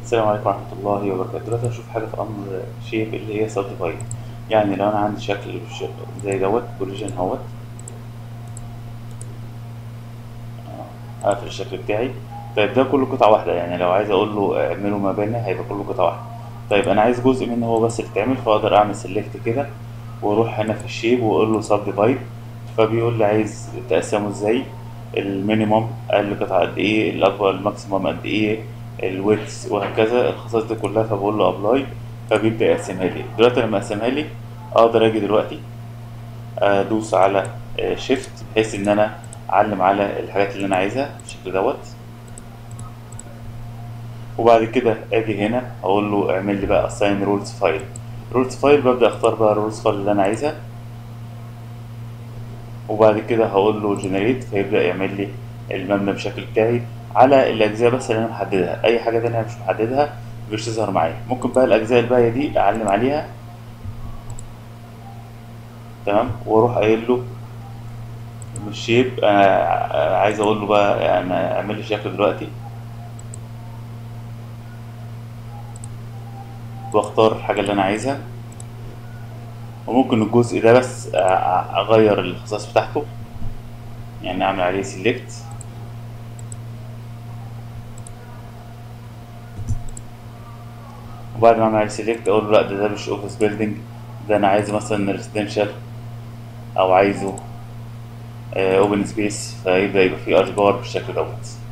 السلام عليكم ورحمة الله وبركاته دلوقتي هشوف حاجة في أمر شيب اللي هي سبديفايد يعني لو أنا عندي شكل ش- زي دوت بوليجن اهوت آه، هقفل الشكل بتاعي طيب ده كله قطعة واحدة يعني لو عايز أقول له اعمله مباني هيبقى كله قطعة واحدة طيب أنا عايز جزء منه هو بس اللي يتعمل فأقدر أعمل سيلكت كده وأروح هنا في الشيب وأقول له سبديفايد فبيقول لي عايز تقسمه ازاي المينيمم اقل قطعة قد ايه الاكبر الماكسيمم قد ايه الويتس وهكذا الخصائص دي كلها فبقول له ابلاي فبيبدأ يقسمها لي دلوقتي لما يقسمها لي اقدر اجي دلوقتي ادوس على شيفت بحيث ان انا اعلم على الحاجات اللي انا عايزها بالشكل دوت وبعد كده اجي هنا اقول له اعمل لي بقى assign rules file rules file ببدأ اختار بقى الرولز فايل اللي انا عايزها وبعد كده هقول له جنريت فيبدأ يعمل لي المبنى بشكل بتاعي على الأجزاء بس اللي أنا محددها أي حاجة تانية مش محددها مش تظهر معايا ممكن بقى الأجزاء الباقية دي أعلم عليها تمام وأروح قايل له مش شيب أنا عايز أقول له بقى أنا أعمل لي شكل دلوقتي واختار الحاجة اللي أنا عايزها وممكن الجزء ده بس اغير الخصائص بتاعته يعني اعمل عليه سيلكت وبعد ما اعمل عليه سيلكت اقول له لا ده ده مش اوفيس بيلدينج ده انا عايزه مثلا ريزيدنشال او عايزه اوبن سبيس فيبدا يبقى فيه اشجار بالشكل دوت